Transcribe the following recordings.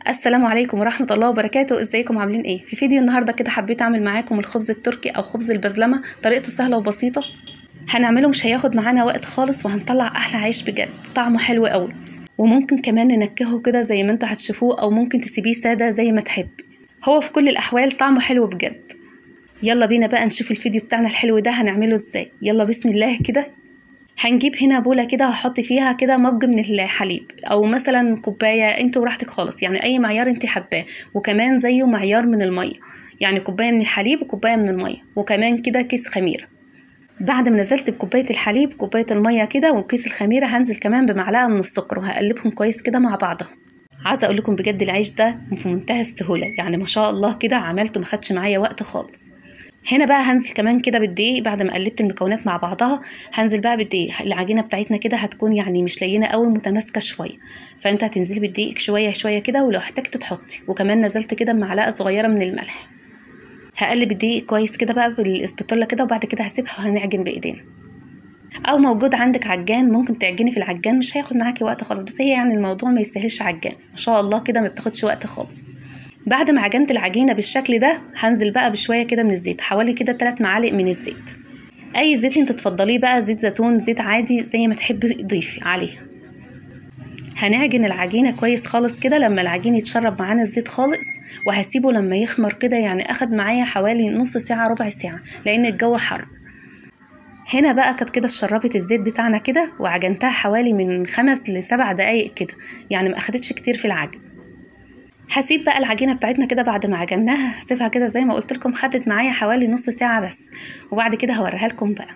السلام عليكم ورحمة الله وبركاته ازيكم عاملين ايه في فيديو النهاردة كده حبيت اعمل معاكم الخبز التركي او خبز البزلمة طريقته سهلة وبسيطة هنعمله مش هياخد معانا وقت خالص وهنطلع احلى عيش بجد طعمه حلو قوي وممكن كمان ننكهه كده زي ما انتوا هتشوفوه او ممكن تسيبيه سادة زي ما تحب هو في كل الاحوال طعمه حلو بجد يلا بينا بقى نشوف الفيديو بتاعنا الحلو ده هنعمله ازاي يلا بسم الله كده هنجيب هنا بولة كده هحط فيها كده مج من الحليب او مثلا كوباية انتوا براحتك خالص يعني اي معيار انت حباه وكمان زيه معيار من المية يعني كوباية من الحليب وكوباية من المية وكمان كده كيس خميرة بعد ما نزلت بكوباية الحليب كوباية المية كده وكيس الخميرة هنزل كمان بمعلقة من السكر وهقلبهم كويس كده مع بعضهم عايزة اقول لكم بجد العيش ده في منتهى السهولة يعني ما شاء الله كده عملته ما خدش معايا وقت خالص هنا بقى هنزل كمان كده بالدقيق بعد ما قلبت المكونات مع بعضها هنزل بقى بالدقيق العجينه بتاعتنا كده هتكون يعني مش لينه قوي متماسكه شويه فانت هتنزلي بالدقيق شويه شويه كده ولو احتجت تحطي وكمان نزلت كده بمعلقه صغيره من الملح هقلب الدقيق كويس كده بقى بالاسباتولا كده وبعد كده هسيبها وهنعجن بايدينا او موجود عندك عجان ممكن تعجني في العجان مش هياخد معاكي وقت خالص بس هي يعني الموضوع ما يستاهلش عجان ما شاء الله كده ما بتاخدش وقت خالص بعد ما عجنت العجينة بالشكل ده هنزل بقى بشوية كده من الزيت حوالي كده 3 معالق من الزيت أي زيت انت تفضليه بقى زيت زيتون زيت عادي زي ما تحبي ضيفي عليه هنعجن العجينة كويس خالص كده لما العجين يتشرب معانا الزيت خالص وهسيبه لما يخمر كده يعني أخد معايا حوالي نص ساعة ربع ساعة لأن الجو حر هنا بقى كانت كده شربت الزيت بتاعنا كده وعجنتها حوالي من خمس لسبع دقايق كده يعني ما أخدتش كتير في العجن هسيب بقى العجينه بتاعتنا كده بعد ما عجناها هسيبها كده زي ما قلت لكم خدت معايا حوالي نص ساعه بس وبعد كده هوريها لكم بقى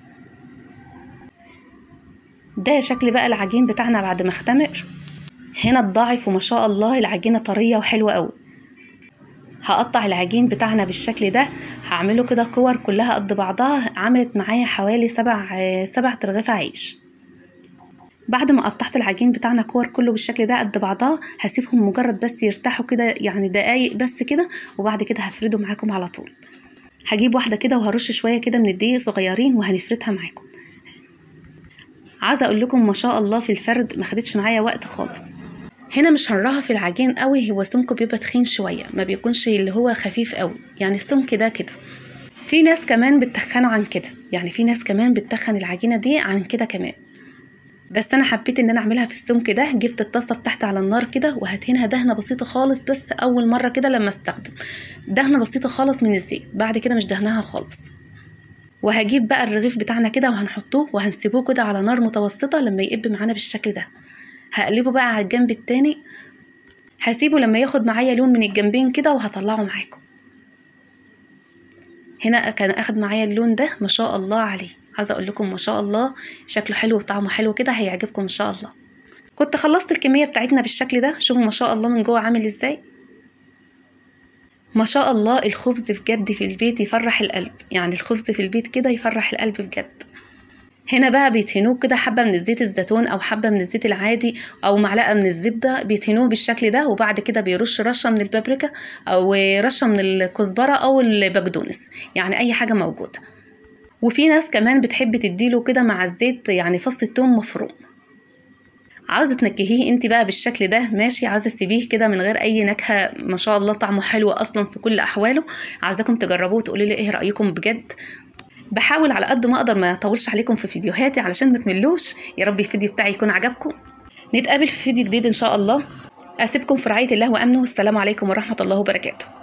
ده شكل بقى العجين بتاعنا بعد ما اختمر هنا اتضاعف وما شاء الله العجينه طريه وحلوه قوي هقطع العجين بتاعنا بالشكل ده هعمله كده كور كلها قد بعضها عملت معايا حوالي سبع سبع ترغيف عيش بعد ما قطعت العجين بتاعنا كور كله بالشكل ده قد بعضها هسيبهم مجرد بس يرتاحوا كده يعني دقايق بس كده وبعد كده هفرده معاكم على طول هجيب واحده كده وهرش شويه كده من الدقيق صغيرين وهنفردها معاكم عايزه اقول لكم ما شاء الله في الفرد ما خدتش معايا وقت خالص هنا مش هنراها في العجين قوي هو سمكه بيبقى تخين شويه ما بيكونش اللي هو خفيف قوي يعني السمك ده كده في ناس كمان بتخنه عن كده يعني في ناس كمان بتخن العجينه دي عن كده كمان بس انا حبيت ان انا اعملها في السمك ده جبت الطاسه تحت على النار كده وهدهنها دهنه بسيطه خالص بس اول مره كده لما استخدم دهنه بسيطه خالص من الزيت بعد كده مش دهنها خالص وهجيب بقى الرغيف بتاعنا كده وهنحطوه وهنسيبوه كده على نار متوسطه لما يقب معانا بالشكل ده هقلبه بقى على الجنب التاني هسيبه لما ياخد معايا لون من الجنبين كده وهطلعه معاكم هنا كان اخد معايا اللون ده ما شاء الله عليه عايزه اقول لكم ما شاء الله شكله حلو وطعمه حلو كده هيعجبكم ان شاء الله كنت خلصت الكميه بتاعتنا بالشكل ده شوفوا ما شاء الله من جوه عامل ازاي ما شاء الله الخبز بجد في البيت يفرح القلب يعني الخبز في البيت كده يفرح القلب بجد هنا بقى بيدهنوه كده حبة من الزيت الزيتون أو حبة من الزيت العادي أو معلقة من الزبدة بيدهنوه بالشكل ده وبعد كده بيرش رشة من البابريكا أو رشة من الكزبرة أو البقدونس يعني أي حاجة موجودة وفي ناس كمان بتحب تديله كده مع الزيت يعني فص التوم مفروم عاوزة تنكهيه انت بقى بالشكل ده ماشي عاوزة تسيبيه كده من غير اي نكهة ما شاء الله طعمه حلو اصلا في كل احواله عايزاكم تجربوه وتقولوا لي ايه رأيكم بجد بحاول على قد ما اقدر ما اطولش عليكم في فيديوهاتي علشان ما تملوش يا رب الفيديو بتاعي يكون عجبكم نتقابل في فيديو جديد ان شاء الله اسيبكم في رعاية الله وامنه والسلام عليكم ورحمة الله وبركاته